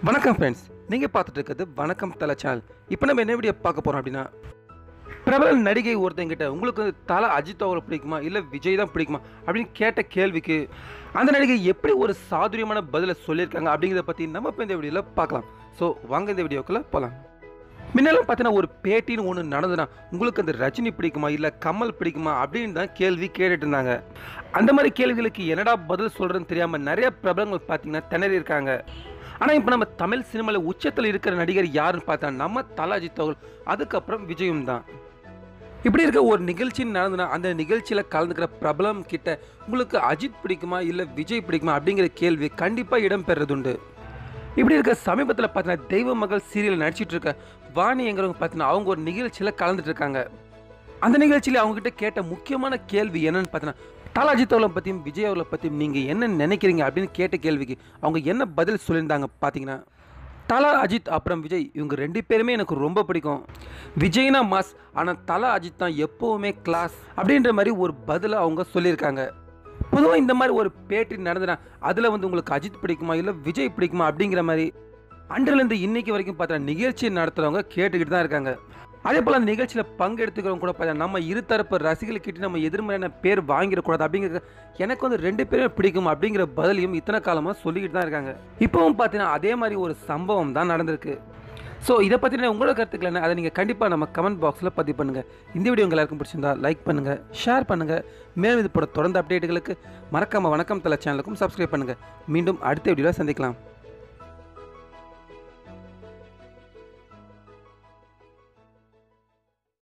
வணக்கம் ஃப்ரெண்ட்ஸ் நீங்கள் பார்த்துட்டு இருக்கிறது வணக்கம் தலை சேனல் இப்போ நம்ம என்ன வீடியோ பார்க்க போகிறோம் அப்படின்னா பிரபல நடிகை ஒருத்தங்கிட்ட உங்களுக்கு வந்து தலை அஜித் அவரை பிடிக்குமா இல்லை விஜய் தான் பிடிக்குமா அப்படின்னு கேட்ட கேள்விக்கு அந்த நடிகை எப்படி ஒரு சாதுரியமான பதிலை சொல்லியிருக்காங்க அப்படிங்கிறத பற்றி நம்ம இப்போ இந்த வீடியோவில் பார்க்கலாம் ஸோ வாங்க இந்த வீடியோக்குள்ளே போகலாம் முன்னெல்லாம் பார்த்தீங்கன்னா ஒரு பேட்டின்னு ஒன்று நடந்ததுன்னா உங்களுக்கு அந்த ரஜினி பிடிக்குமா இல்லை கமல் பிடிக்குமா அப்படின்னு தான் கேள்வி கேட்டுட்டு இருந்தாங்க அந்த மாதிரி கேள்விகளுக்கு என்னடா பதில் சொல்கிறதுன்னு தெரியாமல் நிறைய பிரபலங்கள் பார்த்தீங்கன்னா திணறி இருக்காங்க ஆனால் இப்போ நம்ம தமிழ் சினிமாவில் உச்சத்தில் இருக்கிற நடிகர் யாருன்னு பார்த்தா நம்ம தல அஜித் அவர்கள் அதுக்கப்புறம் விஜயும் தான் இப்படி இருக்க ஒரு நிகழ்ச்சி நடந்ததுன்னா அந்த நிகழ்ச்சியில் கலந்துக்கிற பிரபலம் கிட்ட உங்களுக்கு அஜித் பிடிக்குமா இல்லை விஜய் பிடிக்குமா அப்படிங்கிற கேள்வி கண்டிப்பாக இடம்பெறதுண்டு இப்படி இருக்க சமீபத்தில் பார்த்தீங்கன்னா தெய்வ மகள் சீரியல் நடிச்சிட்டு இருக்க வாணிங்கிறவங்க பார்த்தீங்கன்னா அவங்க ஒரு நிகழ்ச்சியில் கலந்துட்டு இருக்காங்க அந்த நிகழ்ச்சியில் அவங்ககிட்ட கேட்ட முக்கியமான கேள்வி என்னன்னு பார்த்தீங்கன்னா தல அஜித் அவர்களை பற்றியும் விஜய் அவர்களை பற்றியும் நீங்கள் என்ன நினைக்கிறீங்க அப்படின்னு கேட்ட கேள்விக்கு அவங்க என்ன பதில் சொல்லியிருந்தாங்க பார்த்தீங்கன்னா தலா அஜித் அப்புறம் விஜய் இவங்க ரெண்டு பேருமே எனக்கு ரொம்ப பிடிக்கும் விஜய்னா மாஸ் ஆனால் தலா அஜித் தான் எப்போவுமே கிளாஸ் அப்படின்ற மாதிரி ஒரு பதிலை அவங்க சொல்லியிருக்காங்க பொதுவாக இந்த மாதிரி ஒரு பேட்டி நடந்ததுன்னா அதில் வந்து உங்களுக்கு அஜித் பிடிக்குமா இல்லை விஜய் பிடிக்குமா அப்படிங்கிற மாதிரி அன்றிலிருந்து இன்னைக்கு வரைக்கும் பார்த்தா நிகழ்ச்சி நடத்துகிறவங்க கேட்டுக்கிட்டு தான் இருக்காங்க அதே போல் அந்த நிகழ்ச்சியில் பங்கெடுத்துக்கிறவங்க கூட பார்த்தா நம்ம இருதரப்பு ரசிகர்கிட்ட நம்ம எதிர்மறையான பேர் வாங்கிடக்கூடாது அப்படிங்கிற எனக்கு வந்து ரெண்டு பேருமே பிடிக்கும் அப்படிங்கிற பதிலையும் இத்தனை காலமாக சொல்லிக்கிட்டு தான் இருக்காங்க இப்போவும் பார்த்தீங்கன்னா அதே மாதிரி ஒரு சம்பவம் தான் நடந்திருக்கு ஸோ இதை பற்றின உங்களோட கருத்துக்கள் என்ன அதை நீங்கள் கண்டிப்பாக நம்ம கமெண்ட் பாக்ஸில் பதிவு பண்ணுங்கள் இந்த வீடியோ உங்க எல்லாருக்கும் பிடிச்சிருந்தா லைக் பண்ணுங்கள் ஷேர் பண்ணுங்கள் மேலும் இது போட தொடர்ந்து அப்டேட்டுகளுக்கு மறக்காமல் வணக்கம் தலை சேனலுக்கும் சப்ஸ்கிரைப் பண்ணுங்கள் மீண்டும் அடுத்த வீடியோவில் சந்திக்கலாம்